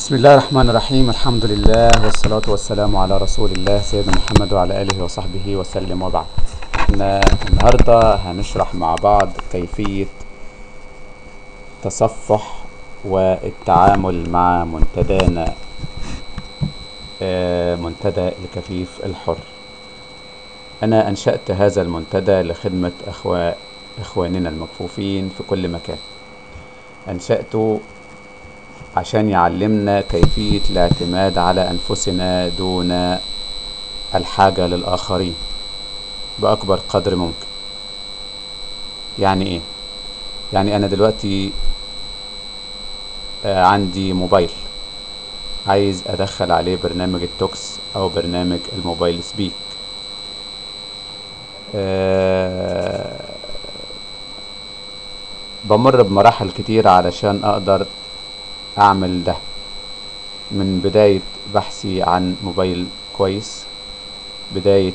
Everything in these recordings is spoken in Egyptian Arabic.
بسم الله الرحمن الرحيم الحمد لله والصلاة والسلام على رسول الله سيدنا محمد وعلى آله وصحبه وسلم وبعد احنا النهاردة هنشرح مع بعض كيفية تصفح والتعامل مع منتدانا آه، منتدى الكفيف الحر أنا أنشأت هذا المنتدى لخدمة أخوة إخواننا المكفوفين في كل مكان أنشأته عشان يعلمنا كيفية الاعتماد على أنفسنا دون الحاجة للآخرين بأكبر قدر ممكن يعني إيه؟ يعني أنا دلوقتي آه، عندي موبايل عايز أدخل عليه برنامج التوكس أو برنامج الموبايل سبيك آه، بمر بمراحل كتير علشان أقدر أعمل ده من بداية بحثي عن موبايل كويس بداية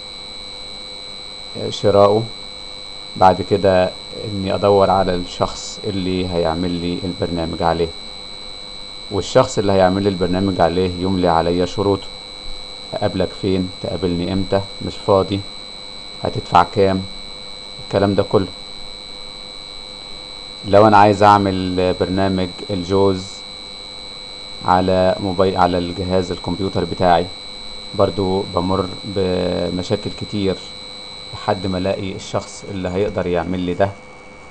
شرائه بعد كده اني ادور على الشخص اللي هيعمل لي البرنامج عليه والشخص اللي هيعمل لي البرنامج عليه يملي عليا شروطه اقابلك فين تقابلني امتى مش فاضي هتدفع كام الكلام ده كله لو انا عايز اعمل برنامج الجوز على موبايل على الجهاز الكمبيوتر بتاعي برضو بمر بمشاكل كتير لحد ما الاقي الشخص اللي هيقدر يعمل لي ده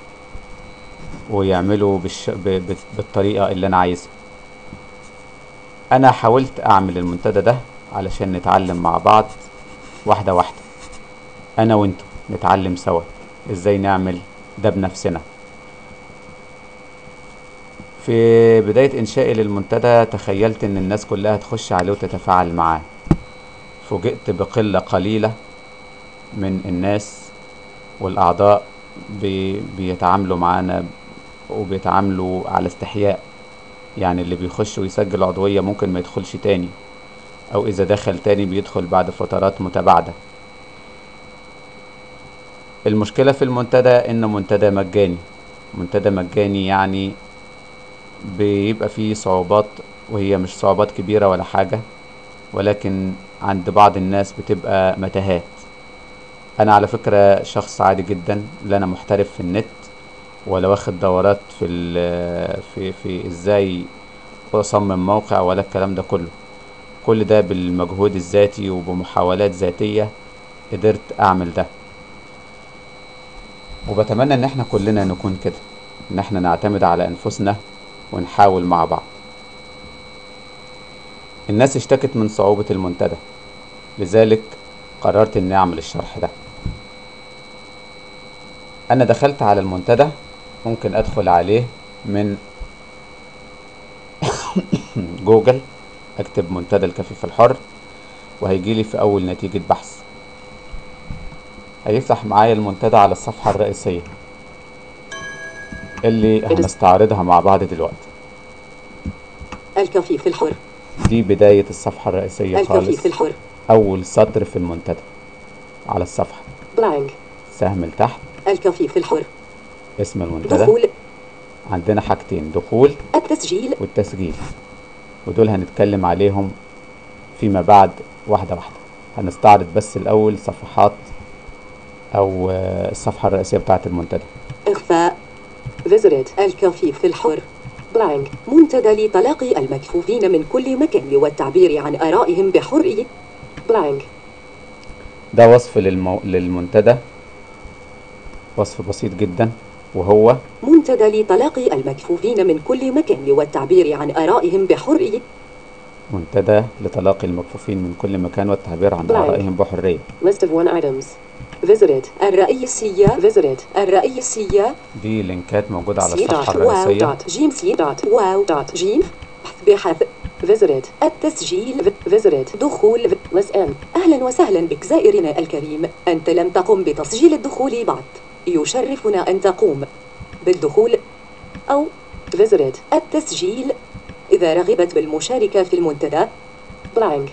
ويعمله بالش... ب... ب... بالطريقة اللي انا عايزها انا حاولت اعمل المنتدى ده علشان نتعلم مع بعض واحدة واحدة انا وانتو نتعلم سوا ازاي نعمل ده بنفسنا في بداية إنشائي للمنتدى تخيلت إن الناس كلها تخش عليه وتتفاعل معاه فوجئت بقلة قليلة من الناس والأعضاء بي بيتعاملوا معانا وبيتعاملوا على استحياء يعني اللي بيخش ويسجل عضوية ممكن ما يدخلش تاني أو إذا دخل تاني بيدخل بعد فترات متباعدة المشكلة في المنتدى إنه منتدى مجاني منتدى مجاني يعني بيبقى فيه صعوبات وهي مش صعوبات كبيرة ولا حاجة ولكن عند بعض الناس بتبقى متاهات انا على فكرة شخص عادي جدا لا انا محترف في النت ولا واخد دورات في ال- في في ازاي اصمم موقع ولا الكلام ده كله كل ده بالمجهود الذاتي وبمحاولات ذاتية قدرت اعمل ده وبتمنى ان احنا كلنا نكون كده ان احنا نعتمد على انفسنا ونحاول مع بعض الناس اشتكت من صعوبة المنتدى لذلك قررت اني اعمل الشرح ده انا دخلت على المنتدى ممكن ادخل عليه من جوجل اكتب منتدى الكفيف الحر وهيجيلي في اول نتيجة بحث هيفتح معايا المنتدى على الصفحة الرئيسية اللي هنستعرضها مع بعض دلوقتي الكفيف الحر دي بداية الصفحة الرئيسية خالص الكفيف الحر أول سطر في المنتدى على الصفحة بلانك سهم لتحت الكفيف الحر اسم المنتدى دخول عندنا حاجتين دخول التسجيل والتسجيل ودول هنتكلم عليهم فيما بعد واحدة واحدة هنستعرض بس الأول صفحات أو آه، الصفحة الرئيسية بتاعة المنتدى إخفاء فيزرت الكفيف الحر بلانك منتدى لتلاقي المكفوفين من كل مكان والتعبير عن آرائهم بحرية بلانك ده وصف للمو... للمنتدى وصف بسيط جدا وهو منتدى لتلاقي المكفوفين من كل مكان والتعبير عن آرائهم بحرية منتدى لتلاقي المكفوفين من كل مكان والتعبير عن Blank. آرائهم بحرية List of one items Visited الرئيسية Visited الرئيسية دي لينكات موجودة على سي الصفحة دوت واو الرئيسية دوت جيم سي دوت واو دوت جيم بحث فيزرت التسجيل فيزرت دخول لسان أهلا وسهلا بك زائرنا الكريم أنت لم تقم بتسجيل الدخول بعد يشرفنا أن تقوم بالدخول أو فيزرت التسجيل إذا رغبت بالمشاركة في المنتدى بلانك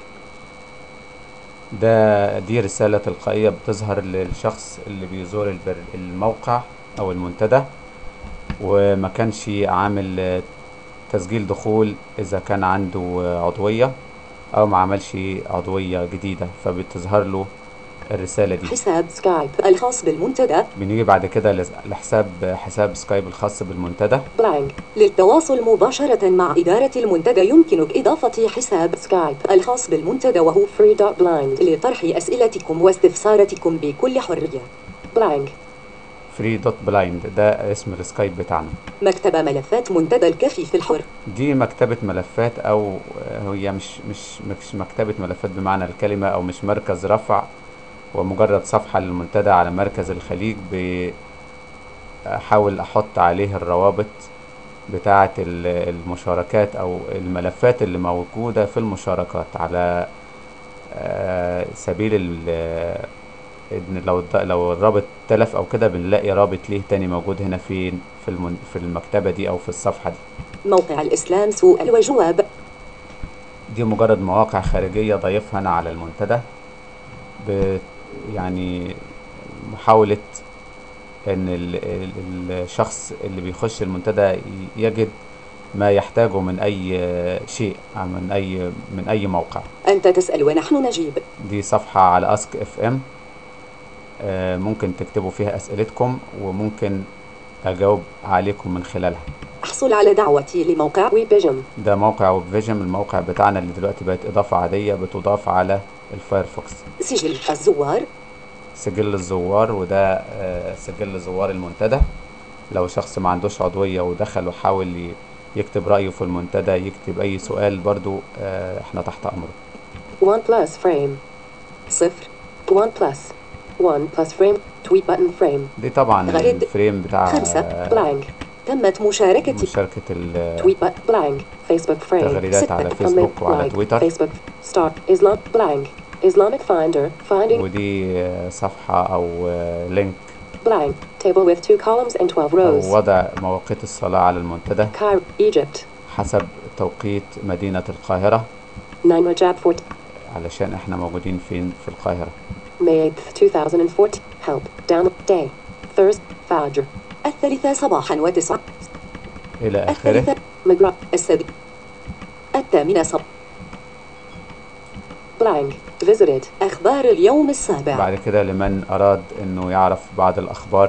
ده دي رسالة تلقائية بتظهر للشخص اللي بيزور البر الموقع أو المنتدى وما كانش عامل تسجيل دخول اذا كان عنده عضوية او ما عملش عضوية جديدة فبتظهر له الرسالة دي حساب سكايب الخاص بالمنتدى بنيجي بعد كده لس- لحساب حساب سكايب الخاص بالمنتدى بلانك للتواصل مباشرة مع إدارة المنتدى يمكنك إضافة حساب سكايب الخاص بالمنتدى وهو free.blind لطرح أسئلتكم واستفساراتكم بكل حرية بلانك فري دوت بلايند ده اسم السكايب بتاعنا مكتب ملفات منتدى الكفي في الحر دي مكتبة ملفات أو هي مش مش مش مكتبة ملفات بمعنى الكلمة أو مش مركز رفع ومجرد صفحة للمنتدى على مركز الخليج بحاول أحط عليه الروابط بتاعة ال- المشاركات أو الملفات اللي موجودة في المشاركات على آه، سبيل ال- إن لو الد- لو الرابط تلف أو كده بنلاقي رابط ليه تاني موجود هنا فين في المن- في المكتبة دي أو في الصفحة دي موقع الإسلام سؤال وجواب دي مجرد مواقع خارجية ضايفها أنا على المنتدى ب يعني محاولة إن ال- ال- الشخص اللي بيخش المنتدى ي- يجد ما يحتاجه من أي شيء من أي من أي موقع أنت تسأل ونحن نجيب دي صفحة على أسك اف ام ممكن تكتبوا فيها أسئلتكم وممكن أجاوب عليكم من خلالها احصل على دعوتي لموقع ويبيجن ده موقع ويب فيجن الموقع بتاعنا اللي دلوقتي بقت إضافة عادية بتضاف على الفايرفوكس سجل الزوار سجل الزوار وده آه، سجل زوار المنتدى لو شخص ما عندوش عضوية ودخل وحاول ي- يكتب رأيه في المنتدى يكتب أي سؤال برضو آه، احنا تحت أمره 1 بلس فريم صفر 1 بلس 1 بلس فريم تويت بutton فريم دي طبعا غريب. الفريم بتاع خمسة آه، بلانك تمت مشاركتي مشاركة ال- تويت بات بلانك فيسبوك فريم تغريدات ستة. على فيسبوك thumbnail وعلى like. تويتر. فيسبوك ستارت اسلام بلانك Islamic finder finding ودي آه، صفحة أو آه، لينك blank table with two columns and 12 rows أو وضع مواقيت الصلاة على المنتدى Cairo Egypt حسب توقيت مدينة القاهرة 9 Rajab 4 علشان احنا موجودين فين في القاهرة May 8th 2014 help down day Thursday فجر الثالثة صباحا وتسعة إلى آخره الثالثة مقرأ السادس الثامنة صب blank visited أخبار اليوم السابع بعد كده لمن أراد إنه يعرف بعض الأخبار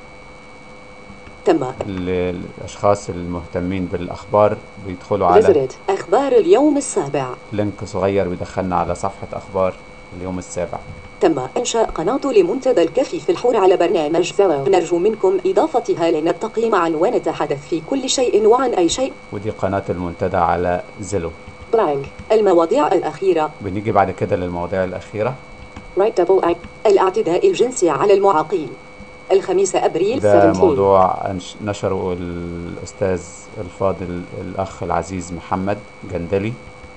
تم للأشخاص المهتمين بالأخبار بيدخلوا على visited أخبار اليوم السابع لينك صغير بيدخلنا على صفحة أخبار اليوم السابع تم إنشاء قناة لمنتدى الكفي في الحور على برنامج زلو نرجو منكم إضافتها لنلتقي معا ونتحدث في كل شيء وعن أي شيء ودي قناة المنتدى على زيلو بلانك المواضيع الأخيرة بنيجي بعد كده للمواضيع الأخيرة رايت دبل أي الاعتداء الجنسي على المعاقين الخميس أبريل ده 17 موضوع أنش- نشره الأستاذ الفاضل الأخ العزيز محمد جندلي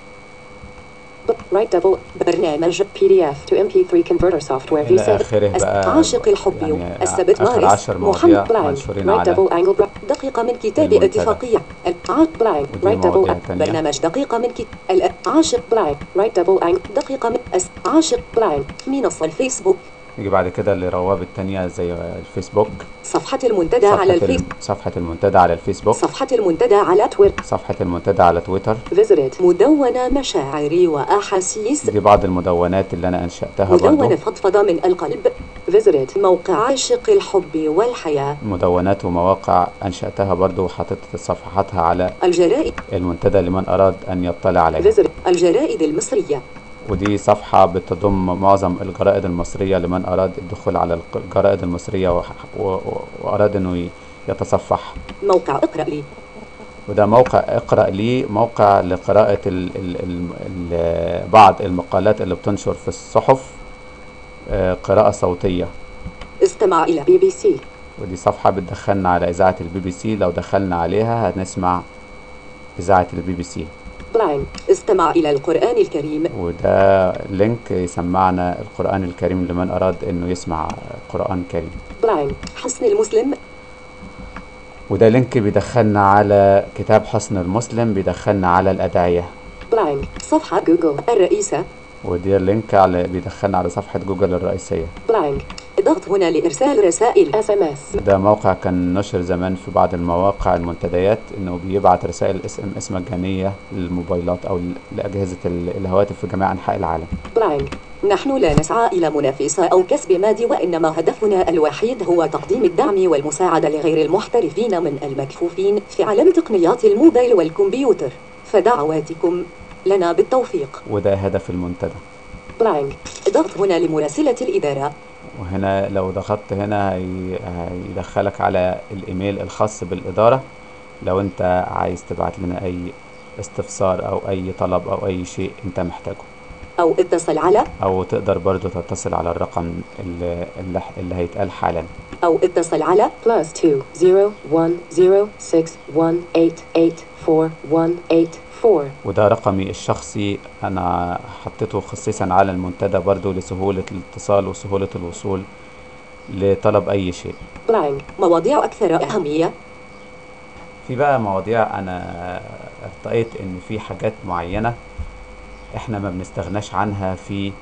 رايت دبل برنامج بي دي اف تو ام بي 3 كونفرتر سوفت وير في إلى آخره بقى عاشق الحب يعني السبت آخر مارس عشر مواضيع محمد بلانك منشورين رايت على دبل انجل دقيقة من كتاب المنتدى. اتفاقية العاد بلانك ودي رايت دبل مواضيع تانية. برنامج دقيقة من كتاب عاشق بلانك رايت دبل انجل دقيقة من أس... عاشق بلانك منصة الفيسبوك نيجي بعد كده لروابط تانية زي الفيسبوك صفحة المنتدى صفحة, على الفيس الم... صفحة المنتدى على الفيسبوك صفحة المنتدى على تويتر صفحة المنتدى على تويتر فيزيت مدونة مشاعري وأحاسيس دي بعض المدونات اللي أنا أنشأتها برضو مدونة فضفضة من القلب فيزيت موقع عاشق الحب والحياة مدونات ومواقع أنشأتها برضو وحطيت صفحاتها على الجرائد المنتدى لمن أراد أن يطلع عليها فيزيت الجرائد المصرية ودي صفحة بتضم معظم الجرائد المصرية لمن أراد الدخول على الق- الجرائد المصرية وح- و- و- وأراد أنه ي- يتصفح موقع اقرأ لي وده موقع اقرأ لي موقع لقراءة ال ال ال ال بعض المقالات اللي بتنشر في الصحف آه، قراءة صوتية استمع إلى بي بي سي ودي صفحة بتدخلنا على إذاعة البي بي سي لو دخلنا عليها هنسمع إذاعة البي بي سي بلاين استمع إلى القرآن الكريم وده لينك يسمعنا القرآن الكريم لمن أراد إنه يسمع قرآن كريم بلاين حسن المسلم وده لينك بيدخلنا على كتاب حسن المسلم بيدخلنا على الأدعية بلاين صفحة جوجل الرئيسة ودي اللينك على بيدخلنا على صفحة جوجل الرئيسية بلاين اضغط هنا لإرسال رسائل SMS ده موقع كان نشر زمان في بعض المواقع المنتديات انه بيبعت رسائل اس ام اس مجانيه للموبايلات او لاجهزه ال- الهواتف في جميع انحاء العالم بلانك نحن لا نسعى إلى منافسة أو كسب مادي وإنما هدفنا الوحيد هو تقديم الدعم والمساعدة لغير المحترفين من المكفوفين في عالم تقنيات الموبايل والكمبيوتر فدعواتكم لنا بالتوفيق وده هدف المنتدى بلانك اضغط هنا لمراسلة الإدارة وهنا لو ضغطت هنا هي- هيدخلك على الايميل الخاص بالاداره لو انت عايز تبعت لنا اي استفسار او اي طلب او اي شيء انت محتاجه أو اتصل على او تقدر برضو تتصل على الرقم اللي, اللي, اللي هيتقال حالا أو اتصل على plus two zero one zero six one eight eight four one eight four. وده رقمي الشخصي انا حطيته خصيصا على المنتدى برضو لسهولة الاتصال وسهولة الوصول لطلب اي شيء بلانك مواضيع أكثر أهمية في بقى مواضيع انا ارتقيت ان في حاجات معينة احنا ما بنستغناش عنها في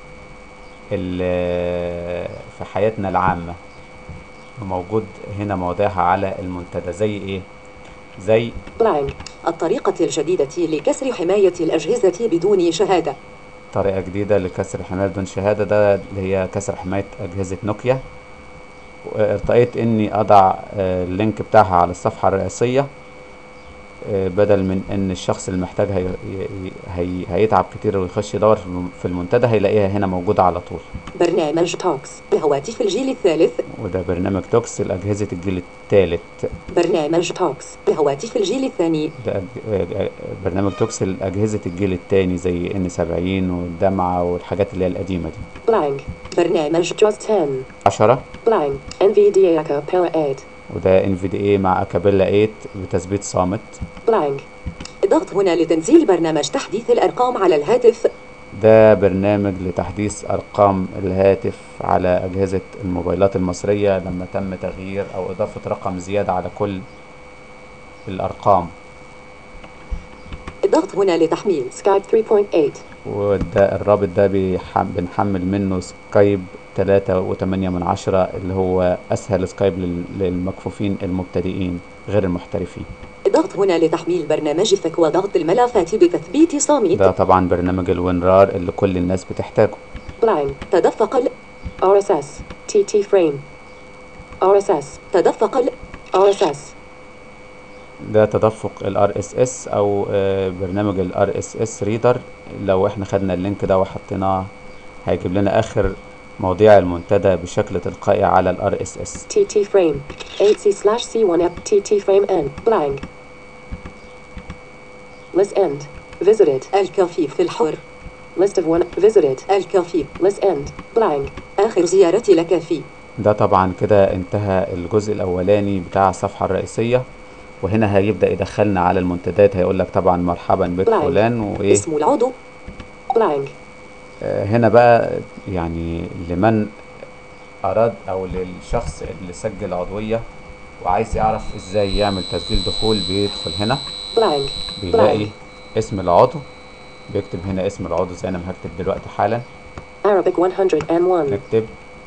ال- في حياتنا العامة وموجود هنا مواضيعها على المنتدى زي ايه زي بلانك الطريقة الجديدة لكسر حماية الأجهزة بدون شهادة طريقة جديدة لكسر حماية بدون شهادة ده اللي هي كسر حماية أجهزة نوكيا ارتقيت إني أضع آه، اللينك بتاعها على الصفحة الرئيسية آه، بدل من إن الشخص اللي محتاج هي هي هي هيتعب كتير ويخش يدور في الم- في المنتدى هيلاقيها هنا موجودة على طول برنامج توكس الهواتف الجيل الثالث وده برنامج توكس لأجهزة الجيل الثالث برنامج توكس الهواتف الجيل الثاني ده أج- آه، آه، برنامج توكس لأجهزة الجيل الثاني زي ان 70 والدمعة والحاجات اللي هي القديمة دي بلانك برنامج Just ten. 10 بلانك NVDA Acapella eight. وده ان في دي اي مع اكابيلا 8 بتثبيت صامت بلانك اضغط هنا لتنزيل برنامج تحديث الأرقام على الهاتف ده برنامج لتحديث أرقام الهاتف على أجهزة الموبايلات المصرية لما تم تغيير أو إضافة رقم زيادة على كل الأرقام اضغط هنا لتحميل Skype three point eight. وده الرابط ده بيحم بنحمل منه سكايب تلاتة وتمانية من عشرة اللي هو أسهل سكايب لل- للمكفوفين المبتدئين غير المحترفين اضغط هنا لتحميل برنامجك وضغط الملفات بتثبيت صامت ده طبعا برنامج الوينرار اللي كل الناس بتحتاجه بلانك تدفق ال... RSS. TT frame. RSS. تدفق ال... RSS. ده تدفق ال RSS او آه، برنامج ال RSS reader لو احنا خدنا اللينك ده وحطيناه هيجيب لنا اخر مواضيع المنتدى بشكل تلقائي على ال RSS TT frame. 8C slash C1 F TT frame N. بلانك List end. Visited. الكفيف الحر List of one. Visited. الكفيف List end. بلانك آخر زيارتي لك في ده طبعا كده انتهى الجزء الاولاني بتاع الصفحة الرئيسية وهنا هيبدأ يدخلنا على المنتديات هيقول لك طبعا مرحبا بك بلاي. فلان وايه اسم العضو بلانك آه، هنا بقى يعني لمن أراد أو للشخص اللي سجل عضوية وعايز يعرف ازاي يعمل تسجيل دخول بيدخل هنا بلانك بيلاقي بلانك. اسم العضو بيكتب هنا اسم العضو زي انا ما هكتب دلوقتي حالا Arabic 101. نكتب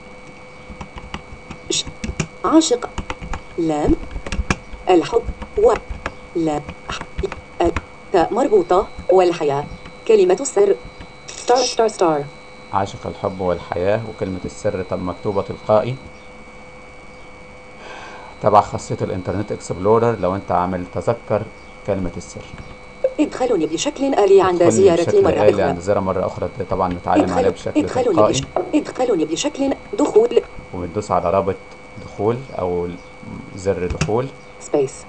عاشق لام الحب و لا ح- تاء مربوطة والحياة كلمة السر Star star star. عاشق الحب والحياة وكلمة السر طب مكتوبة تلقائي تبع خاصية الانترنت اكسبلورر لو انت عامل تذكر كلمة السر ادخلني بشكل آلي عند ادخلني زيارتي بشكل مرة آلي أخرى عند زيارة مرة أخرى ده طبعا نتعلم عليه ادخلوا بشكل ادخلوني تلقائي بش... ادخلوني بشكل دخول وبندوس على رابط دخول أو زر دخول سبيس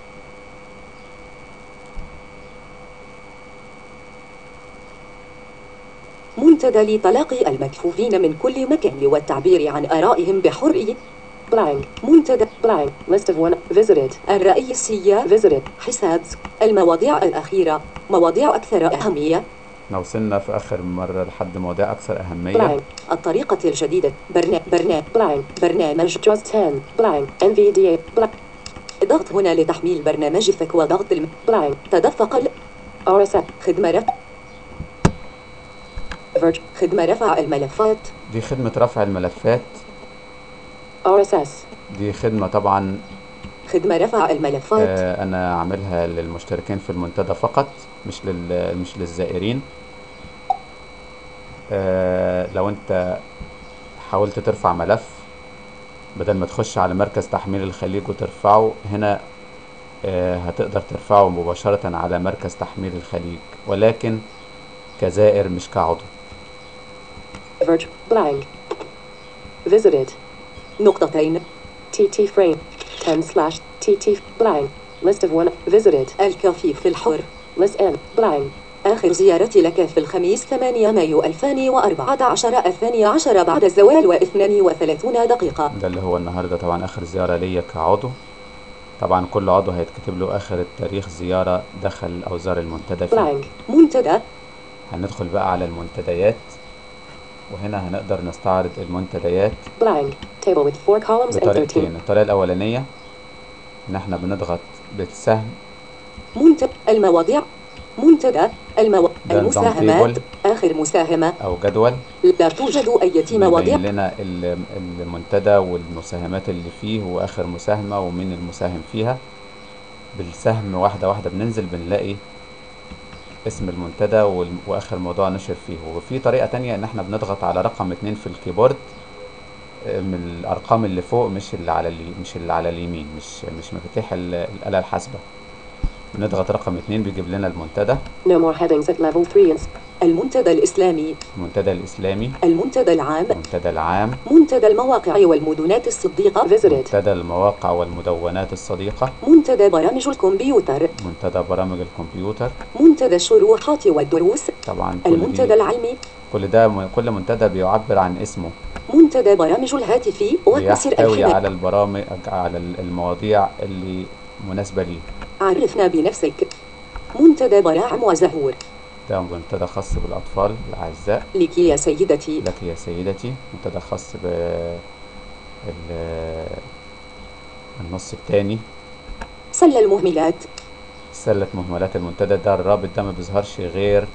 منتدى لتلاقي المكفوفين من كل مكان والتعبير عن آرائهم بحرية Blank. منتدى بلانك List of one. Visited. الرئيسية Visited. حساب المواضيع الأخيرة مواضيع أكثر أهمية لو وصلنا في آخر مرة لحد مواضيع أكثر أهمية Blank. الطريقة الجديدة برنا... برنا... Blank. برنامج Just 10. Blank. NVDA. Blank. اضغط هنا لتحميل برنامجك وضغط الم... Blank. تدفق ال... RSS. خدمة رفع Virg. خدمة رفع الملفات دي خدمة رفع الملفات RSS. دي خدمة طبعا خدمة رفع الملفات آه، انا عاملها للمشتركين في المنتدى فقط مش لل مش للزائرين آه، لو انت حاولت ترفع ملف بدل ما تخش على مركز تحميل الخليج وترفعه هنا آه، هتقدر ترفعه مباشرة على مركز تحميل الخليج ولكن كزائر مش كعضو Virtual blank. Visited. نقطتين TT frame. 10 slash TT blank. List of one. Visited. الكفيف الحر List N blank. آخر زيارتي لك في الخميس 8 مايو 2014 الثاني عشر بعد الزوال واثنان وثلاثون دقيقة ده اللي هو النهاردة طبعا آخر زيارة ليا كعضو طبعا كل عضو هيتكتب له آخر التاريخ زيارة دخل أو زار المنتدى فيه Blank. منتدى هندخل بقى على المنتديات وهنا هنقدر نستعرض المنتديات Blank. Table with four columns and 13. بطريقتين الطريقة الأولانية إن احنا بنضغط بالسهم منتدى المواضيع منتدى المو... ده نظام المساهمات table. آخر مساهمة أو جدول لا توجد أي مواضيع بيبين لنا ال- المنتدى والمساهمات اللي فيه وآخر مساهمة ومين المساهم فيها بالسهم واحدة واحدة بننزل بنلاقي اسم المنتدى وال- وآخر موضوع نشر فيه وفي طريقة تانية إن احنا بنضغط على رقم اتنين في الكيبورد آه، من الأرقام اللي فوق مش اللي على الي... مش اللي على اليمين مش مش مفاتيح ال- الآلة الحاسبة بنضغط رقم اتنين بيجيب لنا المنتدى No more headings at level 3 ins- المنتدى الإسلامي المنتدى الإسلامي المنتدى العام المنتدى العام منتدى المواقع والمدونات الصديقة Visited. منتدى المواقع والمدونات الصديقة منتدى برامج الكمبيوتر منتدى برامج الكمبيوتر منتدى الشروحات والدروس طبعا كل المنتدى دي العلمي كل ده م- كل منتدى بيعبر عن اسمه منتدى برامج الهاتف وكسر بيحتوي الحماية على البرامج على ال- المواضيع اللي مناسبة ليه عرفنا بنفسك منتدى براعم وزهور ده منتدى خاص بالأطفال الأعزاء لك يا سيدتي لك يا سيدتي منتدى خاص ب ال- النص التاني سل المهملات سلة مهملات المنتدى ده الرابط ده ما بيظهرش غير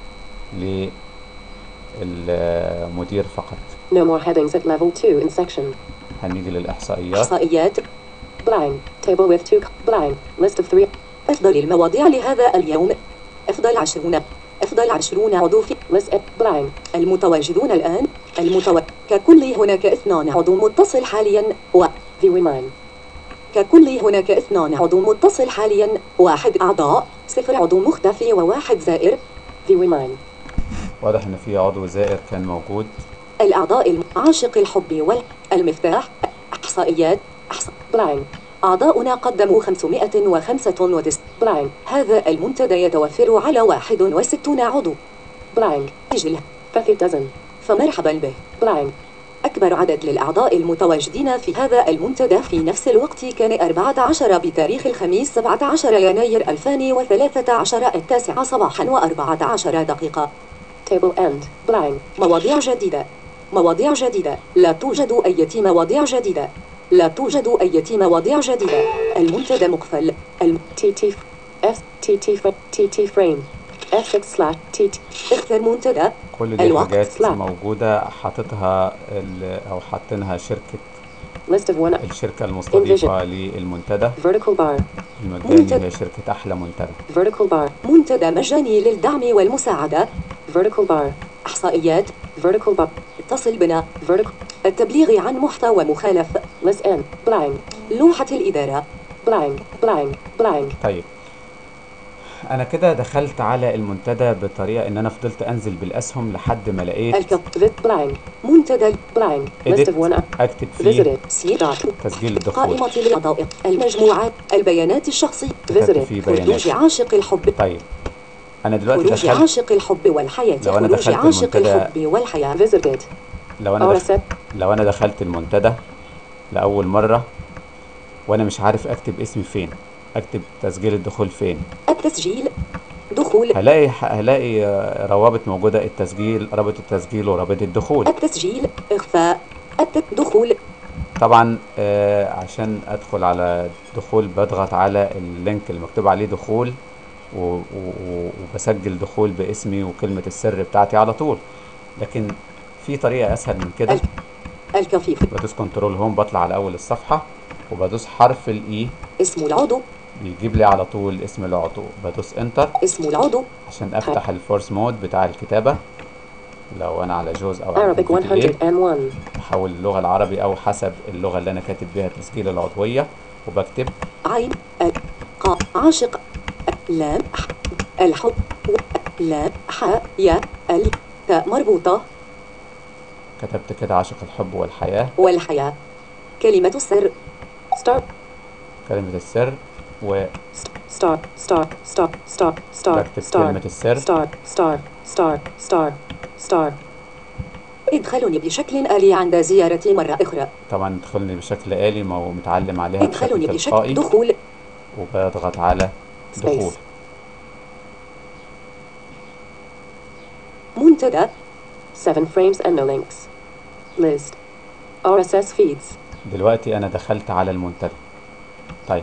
للمدير فقط No more headings at level 2 in section. هنيجي للإحصائيات إحصائيات Blank. Table with two. co- Blank. List of three. أفضل المواضيع لهذا اليوم أفضل عشرون أفضل عشرون عضو في List F. Blank. المتواجدون الآن المتو... ككل هناك اثنان عضو متصل حاليا و View mine. ككل هناك اثنان عضو متصل حاليا واحد أعضاء صفر عضو مختفي وواحد زائر View mine. واضح إن في عضو زائر كان موجود الأعضاء الم- عاشق الحب والمفتاح إحصائيات إحصاء Blank. أعضاؤنا قدموا 595 Blank. هذا المنتدى يتوفر على 61 عضو Blank. سجل 50 dozen. فمرحبا به Blank. أكبر عدد للأعضاء المتواجدين في هذا المنتدى في نفس الوقت كان 14 بتاريخ الخميس 17 يناير 2013 التاسعة صباحا و14 دقيقة Table end. Blank. مواضيع جديدة مواضيع جديدة لا توجد أي مواضيع جديدة لا توجد أي مواضيع جديدة المنتدى مقفل الم... TT. F. TT. Fr- TT frame. F6 slash TT. اختر منتدى كل دي الوقت حاجات سلاح. موجودة حاططها ال- أو حاطينها شركة List of one. الشركة المستضيفة للمنتدى Vertical bar. المجاني منتدى. هي شركة أحلى منتدى Vertical bar. منتدى مجاني للدعم والمساعدة Vertical bar. إحصائيات Vertical bar. اتصل بنا Vertical. التبليغ عن محتوى مخالف List N. Blank. لوحة الإدارة Blank. Blank. Blank. طيب أنا كده دخلت على المنتدى بطريقة إن أنا فضلت أنزل بالأسهم لحد ما لقيت الكب Vid. Blank. منتدى Blank. List إيديت of one. أكتب فيه Visited. سي دوت تسجيل الدخول قائمة الأعضاء المجموعات البيانات الشخصية كتبت Visited. فيه خروج بيانات عاشق الحب طيب أنا دلوقتي خروج دخلت عاشق الحب والحياة لو أنا خروج دخلت عاشق المنتدى- الحب والحياة Visited. لو أنا دخ... RSS. لو أنا دخلت المنتدى لأول مرة وأنا مش عارف أكتب اسمي فين أكتب تسجيل الدخول فين التسجيل دخول هلاقي هلاقي آه، روابط موجودة التسجيل رابط التسجيل ورابط الدخول التسجيل إخفاء الت- دخول طبعا آه، عشان ادخل على دخول بضغط على اللينك اللي مكتوب عليه دخول و- و- و- وبسجل دخول باسمي وكلمة السر بتاعتي على طول لكن في طريقة اسهل من كده الكفيف بدوس كنترول هوم بطلع على اول الصفحة وبدوس حرف الاي اسم العضو بيجيب لي على طول اسم العضو بدوس انتر اسم العضو عشان افتح الفورس مود بتاع الكتابة لو انا على جوز او على Arabic VTA 101. بحول اللغة العربي او حسب اللغة اللي انا كاتب بيها تسجيل العضوية وبكتب عين ال ق عاشق لام ح الحب لام ح يا ال تاء مربوطة كتبت كده عاشق الحب والحياة والحياة كلمة السر Start. كلمة السر و Star. Star. Star. Star. Star. بكتب Star. كلمة السر. Star. Star. Star. Star. Star. ادخلني بشكل آلي عند زيارتي مرة أخرى طبعا ادخلني بشكل آلي ما هو متعلم عليها ادخلني بشكل بشكل تلقائي دخول وبضغط على دخول Space. منتدى Seven frames and no links. List. RSS feeds. دلوقتي انا دخلت على المنتدى طيب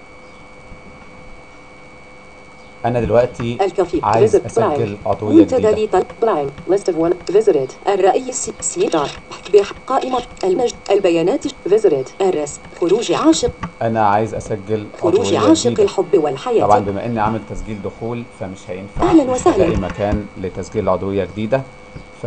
انا دلوقتي الكفيف عايز visit اسجل blank. عضوية منتدى جديدة لطلب Blank. List of one. Visited. الرئيس سي دار بح قائمة المجد البيانات Visited. الرسم خروج عاشق انا عايز اسجل خروج عضوية عاشق جديدة الحب طبعا والحياة بما اني عامل تسجيل دخول فمش هينفع أهلاً مش وسهلاً. هلاقي مكان لتسجيل عضوية جديدة ف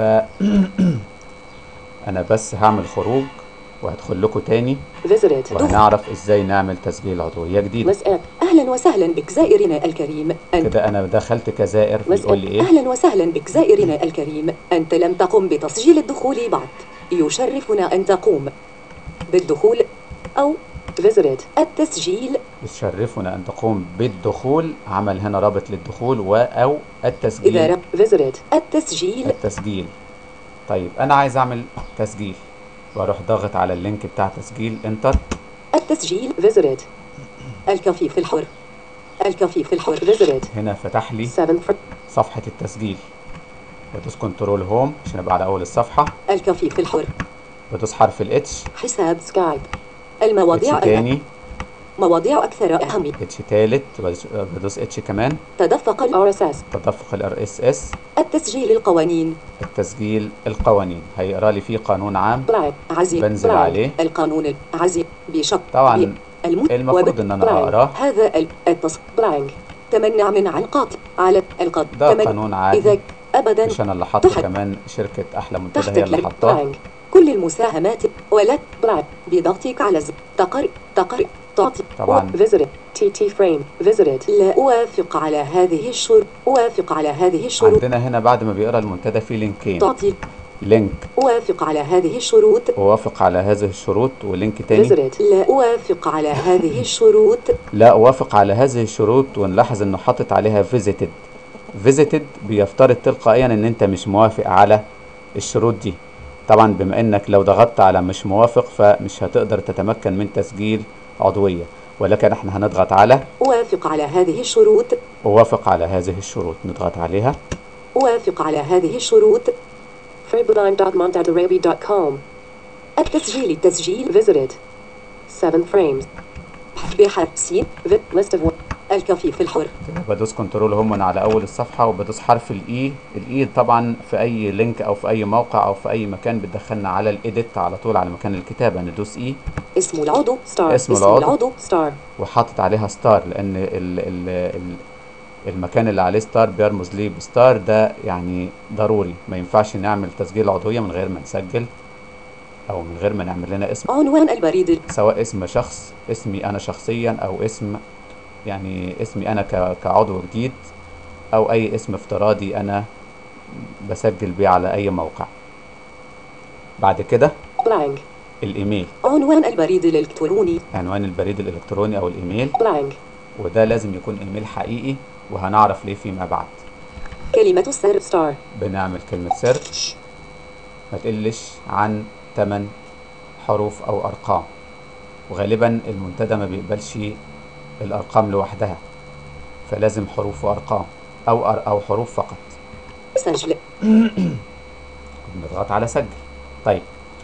انا بس هعمل خروج وهدخل لكم تاني Visited. وهنعرف ازاي نعمل تسجيل عضوية جديدة List App. أهلا وسهلا بك زائرنا الكريم أنت كده انا دخلت كزائر بيقول لي ايه أهلا وسهلا بك زائرنا الكريم أنت لم تقم بتسجيل الدخول بعد يشرفنا أن تقوم بالدخول أو Visited. التسجيل يشرفنا ان تقوم بالدخول عمل هنا رابط للدخول و او التسجيل إذا رب Visited. التسجيل التسجيل طيب انا عايز اعمل تسجيل واروح ضاغط على اللينك بتاع تسجيل انتر التسجيل Visited. الكفيف الحر الكفيف الحر Visited. هنا فتح لي Seven. Fr- صفحة التسجيل بدوس كنترول هوم عشان ابقى على اول الصفحة الكفيف الحر بدوس حرف الاتش حساب Skype. المواضيع اتش تاني مواضيع أكثر أهمية اتش تالت بدوس- بدوس اتش كمان تدفق ال- RSS. تدفق الار اس اس التسجيل القوانين التسجيل القوانين هيقرا لي فيه قانون عام Blank. عزيز بنزل بلاي. عليه القانون العزيز بشق طبعا الم... المفروض ان انا بلاي. اقراه هذا ال- التص... Blank. تمنع من عن قاطع على القط ده تمن- قانون عادي. إذا أبدا مش انا اللي حاطه تحت. كمان شركة احلى منتدى تحت هي اللي الكلمة حطاه Blank. كل المساهمات ولا Blank. بضغطك على زر تقر تقر تعطي طبعا Visited. TT frame. Visited. لا أوافق على هذه الشروط أوافق على هذه الشروط عندنا هنا بعد ما بيقرا المنتدى في لينكين تعطي لينك أوافق على هذه الشروط اوافق على هذه الشروط ولينك تاني Visited. لا أوافق على هذه الشروط لا اوافق على هذه الشروط ونلاحظ انه حاطط عليها فيزيتد فيزيتد بيفترض تلقائيا ان انت مش موافق على الشروط دي طبعا بما انك لو ضغطت على مش موافق فمش هتقدر تتمكن من تسجيل عضوية ولكن احنا هنضغط على أوافق على هذه الشروط اوافق على هذه الشروط نضغط عليها أوافق على هذه الشروط freeblind.montadarabi.com. التسجيل التسجيل Visited. Seven frames. بحرف سين Vi- list of one. الكفيف الحر كده بدوس كنترول هم من على اول الصفحة وبدوس حرف الاي الاي طبعا في اي لينك او في اي موقع او في اي مكان بتدخلنا على الايديت على طول على مكان الكتابة ندوس اي اسم العضو Star. اسم اسم العضو. العضو Star. وحاطط عليها ستار لان ال ال ال المكان اللي عليه ستار بيرمز ليه بستار ده يعني ضروري ما ينفعش نعمل تسجيل عضوية من غير ما نسجل او من غير ما نعمل لنا اسم عنوان البريد سواء اسم شخص اسمي انا شخصيا او اسم يعني اسمي انا ك- كعضو جديد او اي اسم افتراضي انا بسجل بيه على اي موقع بعد كده Blank. الايميل عنوان البريد الإلكتروني عنوان البريد الالكتروني او الايميل Blank. وده لازم يكون ايميل حقيقي وهنعرف ليه فيما بعد كلمة السر Star. بنعمل كلمة سر ما تقلش عن 8 حروف أو أرقام وغالبا المنتدى ما بيقبلش الأرقام لوحدها فلازم حروف وأرقام أو أر أو حروف فقط سجل بنضغط على سجل طيب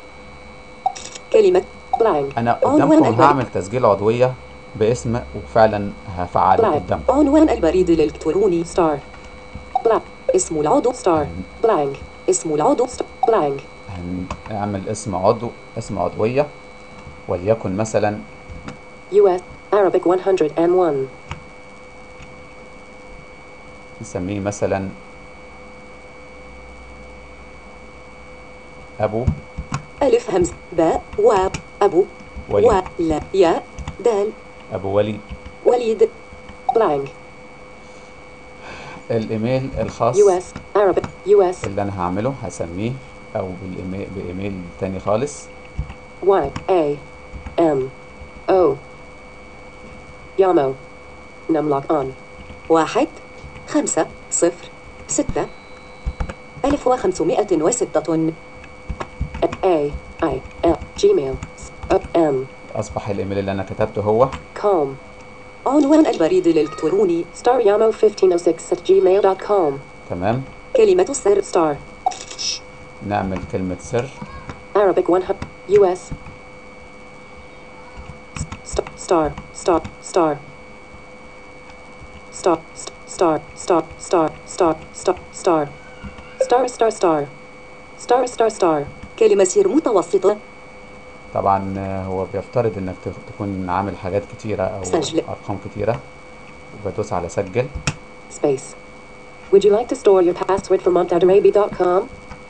كلمة Blank. أنا عنوان قدامكم البريد. هعمل تسجيل عضوية باسم وفعلا هفعله Blank. قدامكم عنوان البريد الإلكتروني Star. Blank. اسم العضو Star. Blank. اسم العضو Blank. هنعمل اسم عضو اسم عضوية وليكن مثلا US Arabic 101 نسميه مثلا أبو ألف همز باء واو أبو وليد. و لا ياء دال أبو وليد وليد blank الإيميل الخاص US Arabic US اللي أنا هعمله هسميه أو بالإيميل بإيميل تاني خالص Y A M O Yamo Numlock on واحد خمسة صفر ستة ألف وخمسمائة وستة A I L Gmail S- O M أصبح الإيميل اللي أنا كتبته هو com عنوان البريد الإلكتروني staryamo1506 at gmail.com تمام كلمة السر star نعمل كلمة سر Arabic 100 US St- star star star star st- star star star star star star star star star star star star كلمة سر متوسطة طبعا آه، هو بيفترض انك تف- تكون عامل حاجات كتيرة او سجل. ارقام كتيرة وبدوس على سجل space Would you like to store your password for montadarabi.com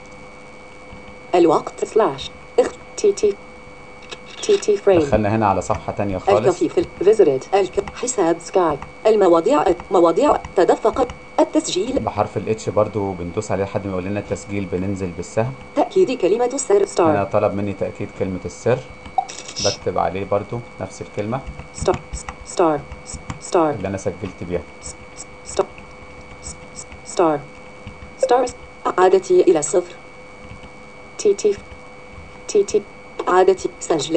الوقت slash اخ TT TT frame دخلنا هنا على صفحة تانية خالص الكفيف ال- visited الك... حساب Sky المواضيع مواضيع تدفق التسجيل بحرف الاتش برضو بندوس عليه لحد ما يقول لنا التسجيل بننزل بالسهم تأكيد كلمة السر هنا star طلب مني تأكيد كلمة السر بكتب عليه برضو نفس الكلمة star star star اللي أنا سجلت بيها star star star عادتي إلى صفر TT TT عادتي سجل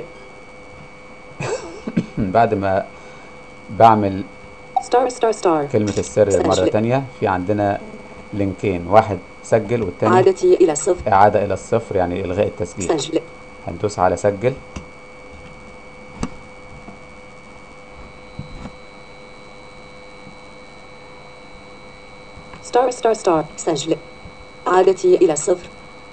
بعد ما بعمل star star star كلمة السر مرة سجل. تانية في عندنا لينكين واحد سجل والتاني عادتي إلى صفر إعادة إلى الصفر يعني إلغاء التسجيل سجل هندوس على سجل star star star سجل عادتي إلى صفر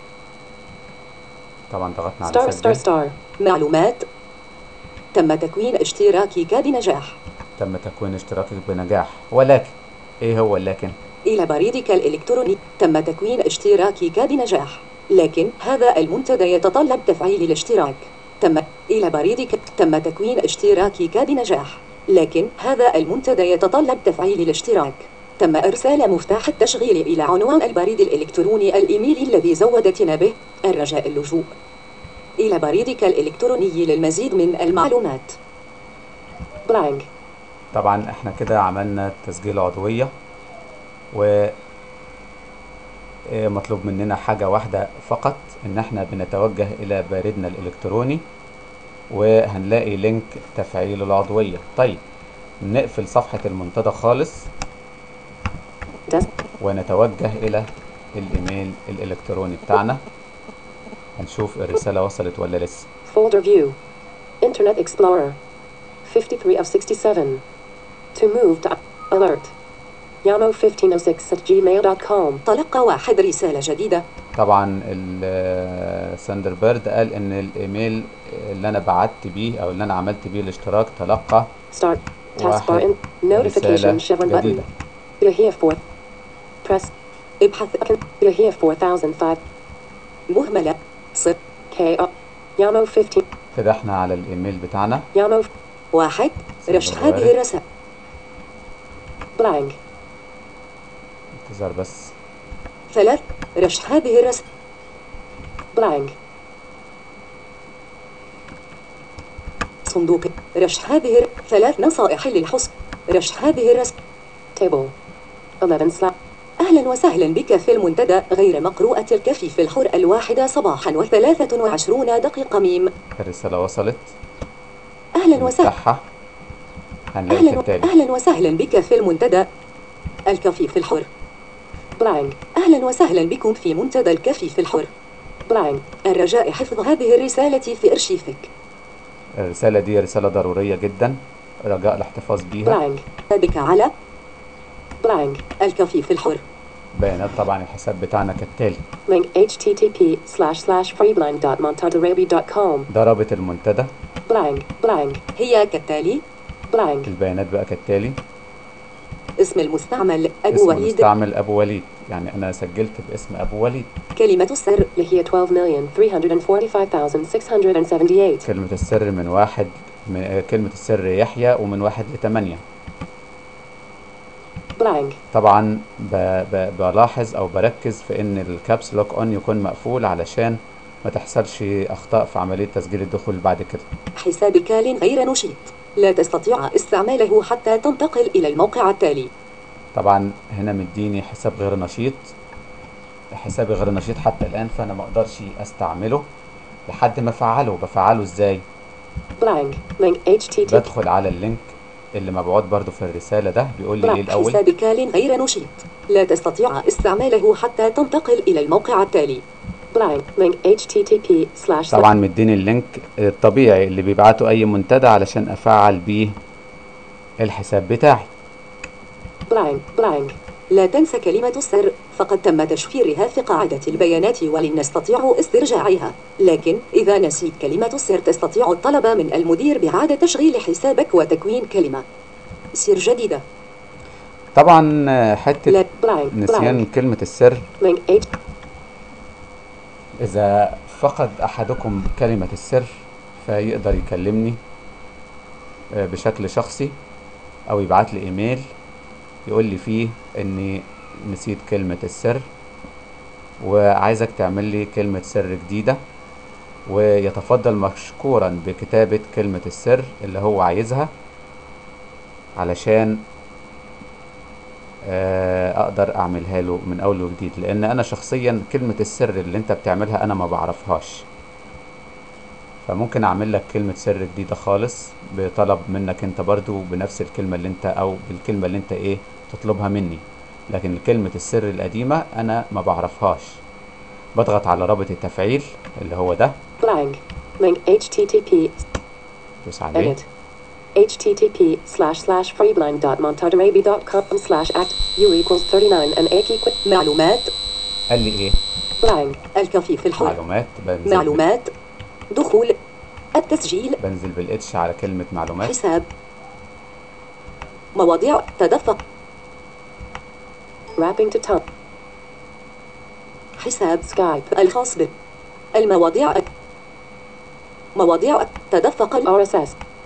طبعا ضغطنا star على star سجل star معلومات تم تكوين اشتراكك بنجاح تم تكوين اشتراكك بنجاح ولكن ايه هو لكن إلى بريدك الإلكتروني تم تكوين اشتراكك بنجاح لكن هذا المنتدى يتطلب تفعيل الاشتراك تم إلى بريدك تم تكوين اشتراكك بنجاح لكن هذا المنتدى يتطلب تفعيل الاشتراك تم إرسال مفتاح التشغيل إلى عنوان البريد الإلكتروني الإيميل الذي زودتنا به الرجاء اللجوء إلى بريدك الإلكتروني للمزيد من المعلومات blank طبعا احنا كده عملنا تسجيل عضوية و إيه مطلوب مننا حاجة واحدة فقط ان احنا بنتوجه الى باردنا الالكتروني وهنلاقي لينك تفعيل العضوية طيب نقفل صفحة المنتدى خالص desk ونتوجه الى الايميل الالكتروني بتاعنا هنشوف الرسالة وصلت ولا لسه folder view Internet Explorer 53 of 67 to move to alert yamo1506 at gmail.com تلقى واحد رسالة جديدة طبعا الساندر بيرد قال ان الايميل اللي انا بعت بيه او اللي انا عملت بيه الاشتراك تلقى start taskbar واحد in رسالة notification chevron button جديدة you're here for press ابحث you're here for 1005 مهملة صفر k up yamo 15 كده احنا على الايميل بتاعنا yamo واحد رشح سنبواري. هذه الرسائل blank انتظار بس ثلاث رشح هذه الرسائل blank صندوق رشح هذه الر- ثلاث نصائح للحسن رشح هذه الرسائل table 11 slash أهلا وسهلا بك في المنتدى غير مقروءة الكفيف الحر الواحدة صباحا وثلاثة وعشرون دقيقة ميم الرسالة وصلت أهلا وسهلا نفتحها هنلاقي أهلا, و... كالتالي أهلا وسهلا بك في المنتدى الكفيف الحر blank أهلا وسهلا بكم في منتدى الكفيف الحر blank الرجاء حفظ هذه الرسالة في أرشيفك الرسالة دي رسالة ضرورية جدا رجاء الاحتفاظ بيها blank بك على blank الكفيف الحر بيانات طبعا الحساب بتاعنا كالتالي Link http slash slash freeblank.montadarabi.com ده رابط المنتدى blank blank هي كالتالي blank البيانات بقى كالتالي اسم المستعمل أبو اسم وليد المستعمل ابو وليد يعني انا سجلت باسم ابو وليد كلمة السر Yahia 12,345,678 كلمة السر من واحد من آه، كلمة السر يحيى ومن واحد لتمانية blank طبعا ب... ب... بلاحظ او بركز في ان الكابس لوك اون يكون مقفول علشان ما تحصلش اخطاء في عملية تسجيل الدخول بعد كده حسابك غير نشيط لا تستطيع استعماله حتى تنتقل إلى الموقع التالي طبعا هنا مديني حساب غير نشيط حسابي غير نشيط حتى الان فانا ما اقدرش استعمله لحد ما افعله بفعله ازاي blank link http بدخل على اللينك اللي مبعوث برضو في الرسالة ده بيقول لي ايه الاول حسابك غير نشيط لا تستطيع استعماله حتى تنتقل إلى الموقع التالي blank link http slash slash طبعا مديني اللينك الطبيعي اللي بيبعته اي منتدى علشان افعل بيه الحساب بتاعي blank blank لا تنسى كلمة السر فقد تم تشفيرها في قاعدة البيانات ولن نستطيع استرجاعها لكن إذا نسيت كلمة السر تستطيع الطلب من المدير بإعادة تشغيل حسابك وتكوين كلمة سر جديدة طبعا آه، حتة لا blank نسيان كلمة السر blank link h إذا فقد أحدكم كلمة السر فيقدر يكلمني آه، بشكل شخصي أو يبعت لي إيميل يقول لي فيه إني نسيت كلمة السر وعايزك تعمل لي كلمة سر جديدة ويتفضل مشكورا بكتابة كلمة السر اللي هو عايزها علشان آه، اقدر اعملها له من اول وجديد لان انا شخصيا كلمة السر اللي انت بتعملها انا ما بعرفهاش فممكن اعمل لك كلمة سر جديدة خالص بطلب منك انت برضو بنفس الكلمة اللي انت او بالكلمة اللي انت ايه تطلبها مني لكن كلمة السر القديمة انا ما بعرفهاش بضغط على رابط التفعيل اللي هو ده blank link http دوس عليه edit http slash slash freeblank.montadarabi.com slash act u equals 39 and a equal معلومات قال لي ايه blank الكفي في الحر معلومات بنزل معلومات دخول التسجيل بنزل بالاتش على كلمة معلومات حساب مواضيع تدفق wrapping to top حساب Skype الخاص بك المواضيع مواضيع تدفق ال- RSS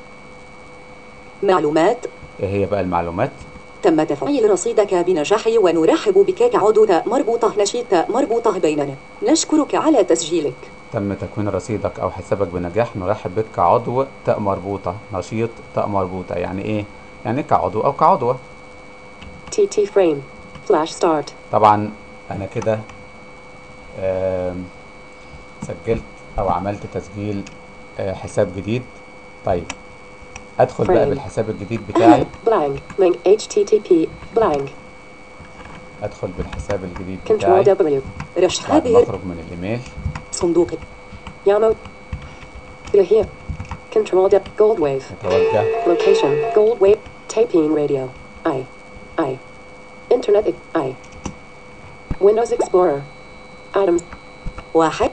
معلومات ايه هي بقى المعلومات تم تفعيل رصيدك بنجاح ونرحب بك كعضو تاء مربوطة نشيد تاء مربوطة بيننا نشكرك على تسجيلك تم تكوين رصيدك او حسابك بنجاح نرحب بك كعضو تاء مربوطة نشيط تاء مربوطة يعني ايه يعني كعضو او كعضوة TT frame flash start طبعا انا كده آم، سجلت او عملت تسجيل آه، حساب جديد طيب ادخل بقى Frame. بالحساب الجديد بتاعي blank link http blank ادخل بالحساب الجديد control بتاعي W رشح بعد ما هذه اخرج من الايميل صندوق Yamo Yahia control W gold wave اتوجه location gold wave taping radio I I internet I Windows Explorer items واحد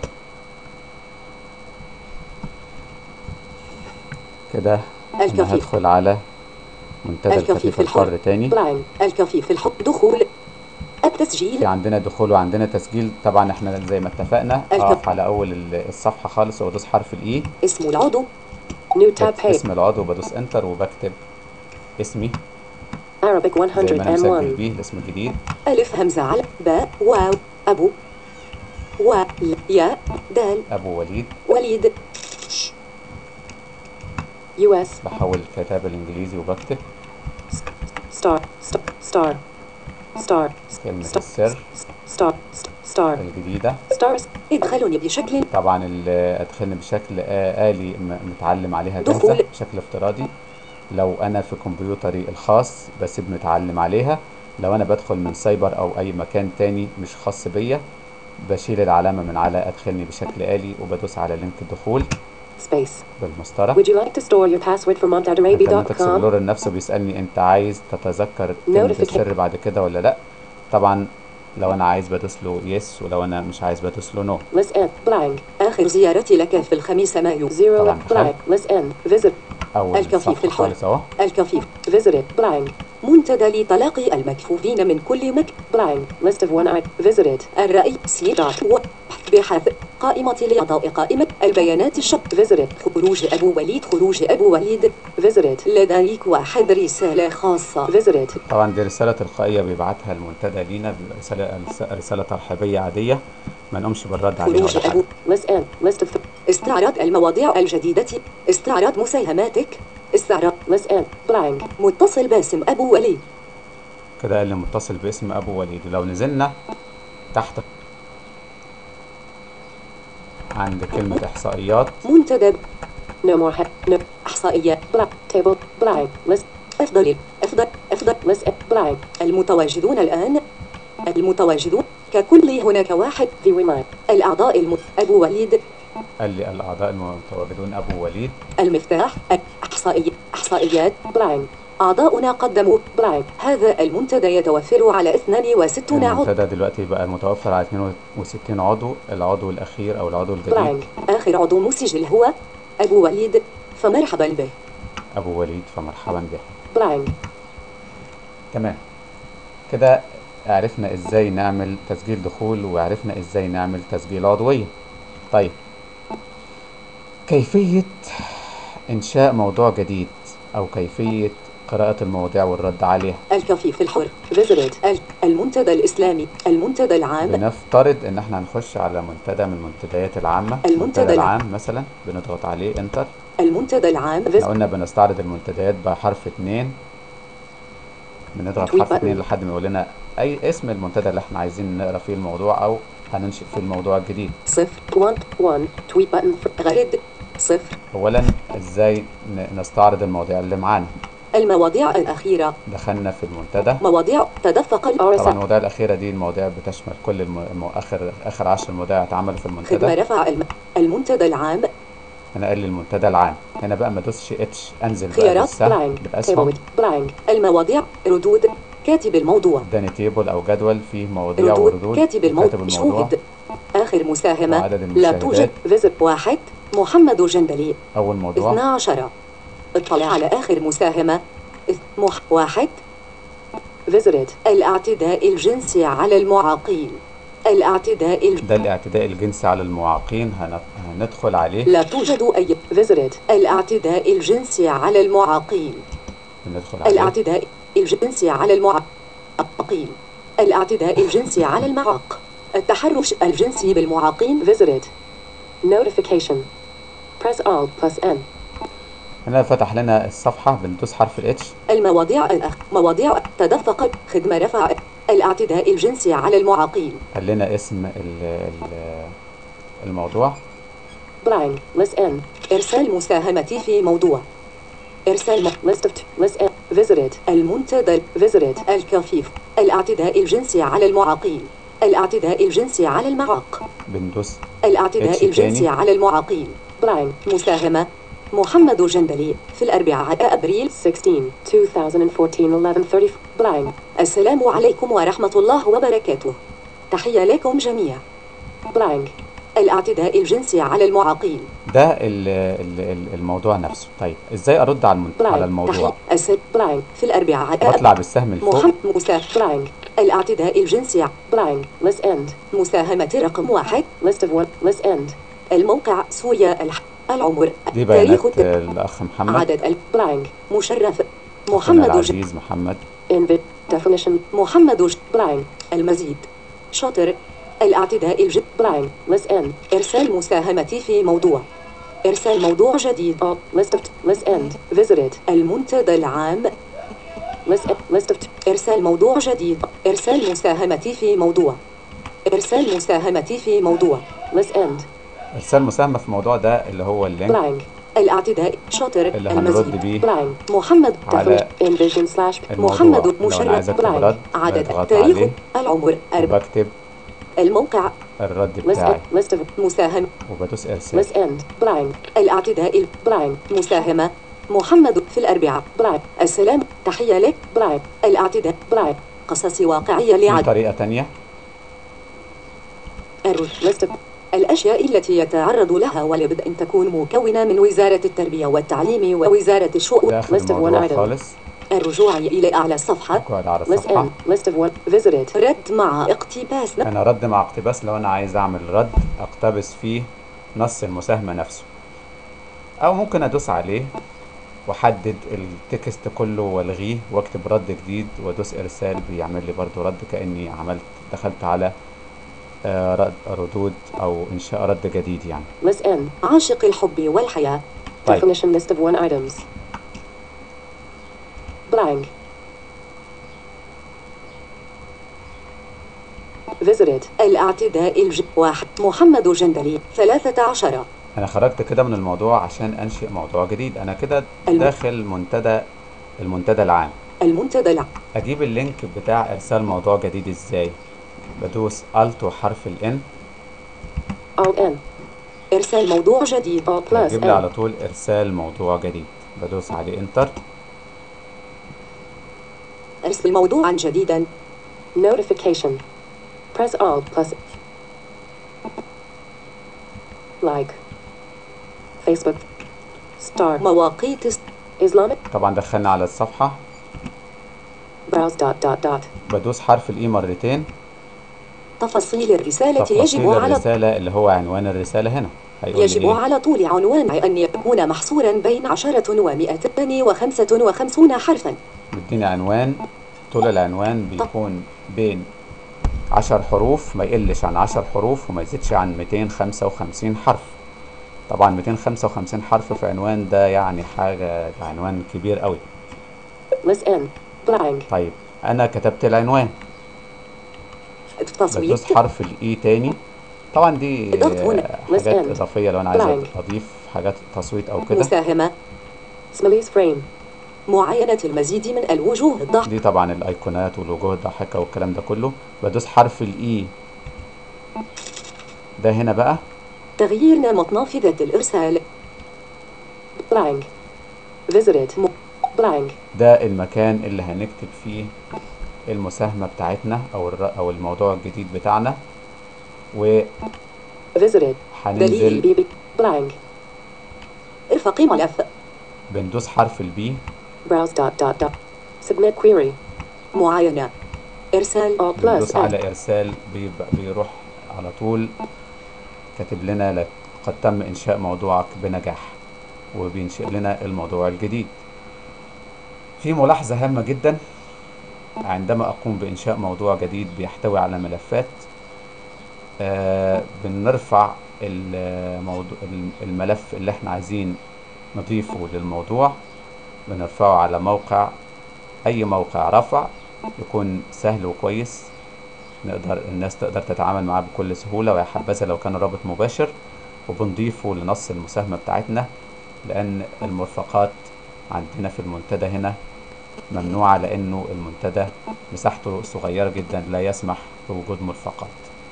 كده انا الكفيف. هدخل على منتدى الكفيف الكفيف الحر. الحر تاني blank الكفي في الحب دخول في التسجيل عندنا دخول وعندنا تسجيل طبعا احنا زي ما اتفقنا الكف. اقف على اول ال- الصفحة خالص وادوس حرف الاي اسم العضو new tab page اسم العضو بدوس انتر وبكتب اسمي Arabic زي ما انا مسجل 101 بيه الاسم الجديد ألف همزة على باء واو أبو و ل- ياء دال ابو وليد وليد US بحول الكتاب الانجليزي وبكتب star star star star كلمة star السر star star الجديدة stars ادخلني بشكل طبعا ال- ادخلني بشكل آ- آلي م- متعلم عليها دخول. جاهزة بشكل افتراضي لو انا في كمبيوتري الخاص بسيب متعلم عليها لو انا بدخل من سايبر او اي مكان تاني مش خاص بيا بشيل العلامة من على ادخلني بشكل آلي وبدوس على لينك الدخول space بالمسطرة Would you like to store your password for انترنت montadarabi.com اكسبلورر نفسه بيسألني انت عايز تتذكر كلمة Notification. السر بعد كده ولا لا طبعا لو انا عايز بدوس له يس ولو انا مش عايز بدوس له نو Less N. Blank. آخر زيارتي لك في الخميس مايو Zero. طبعاً. Blank. Less N. Visit. اول الكفيف صفحه الحر. خالص اهو الكفيف Visited. Blank. منتدى لتلاقي المكفوفين من كل مك Blank. List of one eye. Visited. الرأي سي دوت و بحث قائمة لإعطاء قائمة البيانات الشق Visited. خروج أبو وليد خروج أبو وليد Visited. لديك واحد رسالة خاصة Visited. طبعا دي رساله تلقائيه بيبعتها المنتدى لينا بيبقى رساله رساله ترحيبيه عاديه ما نقومش بالرد عليها خروج ولا أبو حاجه List N. List of th- استعراض المواضيع الجديدة استعراض مساهماتك استعراض List N. Blank. متصل باسم أبو وليد كده قال لي متصل باسم ابو وليد ولو نزلنا تحت عند كلمه احصائيات منتدى No more head. No. إحصائيات Blank. Table. Blank. List. أفضل أفضل أفضل List N. Blank. المتواجدون الآن المتواجدون ككل هناك واحد The remind. الأعضاء الم... أبو وليد قال لي الاعضاء المتواجدون ابو وليد المفتاح إحصائي إحصائيات Blank. أعضاؤنا قدموا Blank. هذا المنتدى يتوفر على 62 عضو المنتدى دلوقتي بقى متوفر على 62 عضو العضو الاخير او العضو الجديد Blank. آخر عضو مسجل هو أبو وليد فمرحبا به ابو وليد فمرحبا به Blank. تمام كده عرفنا ازاي نعمل تسجيل دخول وعرفنا ازاي نعمل تسجيل عضوية طيب كيفية انشاء موضوع جديد او كيفية قراءة المواضيع والرد عليها الكفيف الحر Visited. ال- المنتدى الإسلامي المنتدى العام بنفترض ان احنا هنخش على منتدى من المنتديات العامة المنتدى الع- العام مثلا بنضغط عليه انتر المنتدى العام احنا قلنا بنستعرض المنتديات بحرف اتنين بنضغط Tweet حرف button. اتنين لحد ما يقول لنا اي اسم المنتدى اللي احنا عايزين نقرا فيه الموضوع او هننشئ فيه الموضوع الجديد صفر One. One. Tweet button. For غرد صفر اولا ازاي ن- نستعرض المواضيع اللي معانا المواضيع الأخيرة دخلنا في المنتدى مواضيع تدفق ال- RSS. طبعا المواضيع الاخيره دي المواضيع بتشمل كل الم... الم... اخر اخر عشر مواضيع اتعملوا في خدمة المنتدى رفع الم... المنتدى العام هنا قال لي المنتدى العام هنا بقى ما ادوسش اتش انزل بقى خيارات بالسهم Blank. Table بالاسهم with blank. المواضيع ردود كاتب الموضوع اداني تيبل او جدول فيه مواضيع ردود وردود كاتب الموضوع كاتب الموضوع شهود آخر مساهمة وعدد لا المشاهدات. توجد Visit. واحد محمد جندلي اول موضوع 12 اطلع على آخر مساهمة اث- مح... واحد Visited. الاعتداء الجنسي على المعاقين الاعتداء الج... ده الاعتداء الجنسي على المعاقين هن... هندخل عليه لا توجد أي Visited. الاعتداء الجنسي على المعاقين بندخل عليه الاعتداء الجنسي على المعاقين الاعتداء الجنسي على المعاق التحرش الجنسي بالمعاقين Visited. Notification. Press Alt plus N. هنا فتح لنا الصفحه بندوس حرف الاتش المواضيع الأخ مواضيع تدفق خدمة رفع الاعتداء الجنسي على المعاقين قال لنا اسم ال... ال... الموضوع Blank. List N. إرسال مساهمتي في موضوع إرسال م... List of t- list N. Visited. المنتدى Visited. الكفيف الاعتداء الجنسي على المعاقين الاعتداء الجنسي على المعاق بندوس الاعتداء H الجنسي تاني. على المعاقين Blank. مساهمة محمد جندلي في الأربعاء أبريل 16. 2014. 11:30. Blank. السلام عليكم ورحمة الله وبركاته تحية لكم جميعا Blank. الاعتداء الجنسي على المعاقين ده ال... ال... ال- الموضوع نفسه طيب ازاي ارد على, المن... على الموضوع تحية الس... Blank. في الأربعاء بطلع بالسهم لفوق محمد مسا... Blank. الاعتداء الجنسي Blank. List End. مساهمة رقم واحد List of one. List End. الموقع سويا الح... العمر دي تاريخ بيانات الت... آه، الاخ محمد عدد ال... Blank. مشرف أخونا محمد ج... العزيز محمد Invid. Definition. محمد ج... Blank. المزيد شاطر الاعتداء الج... Blank. List N. إرسال مساهمتي في موضوع إرسال موضوع جديد Alt. List of t- list End. Visited. المنتدى العام List list of t- إرسال موضوع جديد إرسال مساهمتي في موضوع إرسال مساهمتي في موضوع list End. ارسال مساهمه في الموضوع ده اللي هو اللينك Blank. الاعتداء شاطر اللي هنرد المزيد بيه Blank. محمد على Envision slash. الموضوع محمد لو انا مشرف عايز اكتب بلايك. رد عدد بضغط تاريخ عليه العمر أربع وبكتب الموقع الرد List بتاعي list of مساهمة وبدوس ارسال list End. Blank. الاعتداء ال- Blank. مساهمة محمد في الأربعاء Blank. السلام تحية لك Blank. الاعتداء Blank. قصص واقعية في لعد طريقه تانية الر- list of الأشياء التي يتعرض لها ولابد أن تكون مكونة من وزارة التربية والتعليم ووزارة الشؤون ده آخر List of one الموضوع item. خالص الرجوع إلى أعلى الصفحة اقعد على List الصفحة N. List of one. Visited. رد مع اقتباس أنا رد مع اقتباس لو أنا عايز أعمل رد أقتبس فيه نص المساهمة نفسه أو ممكن أدوس عليه وأحدد التكست كله وألغيه وأكتب رد جديد وأدوس إرسال بيعمل لي برضو رد كأني عملت دخلت على آه، رد ردود أو إنشاء رد جديد يعني List N. عاشق الحب والحياة طيب Definition list of one items. Blank. Visited. الاعتداء الج واحد محمد جندلي ثلاثة عشر أنا خرجت كده من الموضوع عشان أنشئ موضوع جديد أنا كده الم- داخل منتدى المنتدى العام المنتدى الع- اجيب اللينك بتاع ارسال موضوع جديد ازاي بدوس الت وحرف الان Alt N. إرسال موضوع جديد Alt plus يجيب لي على N. طول ارسال موضوع جديد بدوس عليه انتر ارسل موضوعا جديدا Notification. Press Alt plus. Like. Facebook. Star. مواقيت است- Islamic. طبعا دخلنا على الصفحة Browse dot dot dot. بدوس حرف الاي مرتين تفاصيل الرسالة تفاصيل يجب على الرسالة اللي هو عنوان الرسالة هنا هيقول يجب لي ايه على طول عنوان أن يكون محصورا بين عشرة ومئتين وخمسة وخمسون حرفا مديني عنوان طول العنوان بيكون بين عشر حروف ما يقلش عن عشر حروف وما يزيدش عن 255 حرف طبعا 255 حرف في عنوان ده يعني حاجة ده عنوان كبير قوي List N. Blank. طيب انا كتبت العنوان تصويت بدوس حرف الاي تاني طبعا دي اضغط هنا. آه، List حاجات end. اضافيه لو انا عايز Blank. اضيف حاجات تصويت او كده مساهمة Smileys frame. معاينة المزيد من الوجوه الضغط دي طبعا الايقونات والوجوه الضاحكه والكلام ده كله بدوس حرف الاي ده هنا بقى تغيير نمط نافذة الإرسال Blank. Visited. Blank. ده المكان اللي هنكتب فيه المساهمه بتاعتنا او الر... او الموضوع الجديد بتاعنا Visited. وهننزل BB. Blank. ارفقي ملف بندوس حرف البي Browse dot dot dot. Submit query. معاينة إرسال Alt plus بندوس N. على ارسال بيبقى بيروح على طول كاتب لنا لك قد تم انشاء موضوعك بنجاح وبينشئ لنا الموضوع الجديد في ملاحظة هامة جدا عندما أقوم بإنشاء موضوع جديد بيحتوي على ملفات آه بنرفع الموضوع الملف اللي احنا عايزين نضيفه للموضوع بنرفعه على موقع أي موقع رفع يكون سهل وكويس نقدر الناس تقدر تتعامل معاه بكل سهولة ويا حبذا لو كان رابط مباشر وبنضيفه لنص المساهمة بتاعتنا لأن المرفقات عندنا في المنتدى هنا ممنوعة لأنه المنتدى مساحته صغيرة جدا لا يسمح بوجود مرفقات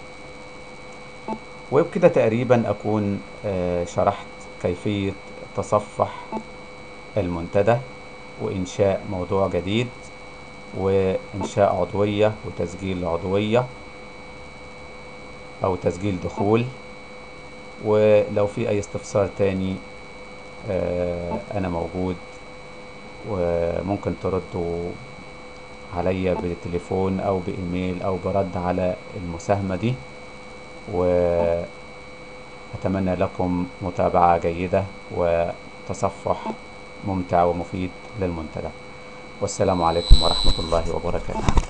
وبكده تقريبا أكون آه، شرحت كيفية تصفح المنتدى وإنشاء موضوع جديد وإنشاء عضوية وتسجيل عضوية أو تسجيل دخول ولو في أي استفسار تاني آه، أنا موجود وممكن تردوا عليا بتليفون أو بإيميل أو برد على المساهمة دي وأتمنى لكم متابعة جيدة وتصفح ممتع ومفيد للمنتدى والسلام عليكم ورحمة الله وبركاته